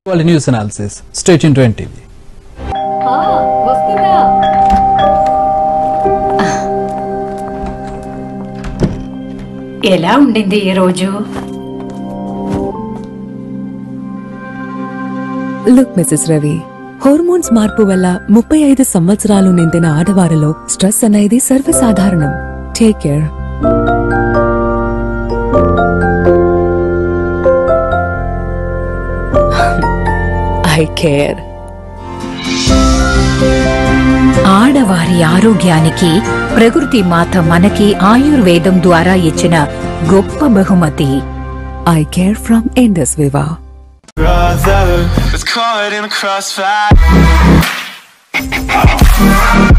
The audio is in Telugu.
వాళ్ళ news analysis state in twenty వస్తుందా ఎలా ఉండింది ఈ రోజు లుక్ మిసెస్ రవి హార్మోన్స్ మార్పు వల్ల ముప్పై ఐదు సంవత్సరాలు నిండిన ఆడవారిలో స్ట్రెస్ అనేది సర్వసాధారణం టేక్ కేర్ ఐ కేర్ ఆడవారి ఆరోగ్యానికి ప్రకృతి మాత మనకి ఆయుర్వేదం ద్వారా ఇచ్చిన గొప్ప బహుమతి I care from Indus Viva brother was caught in the crossfire.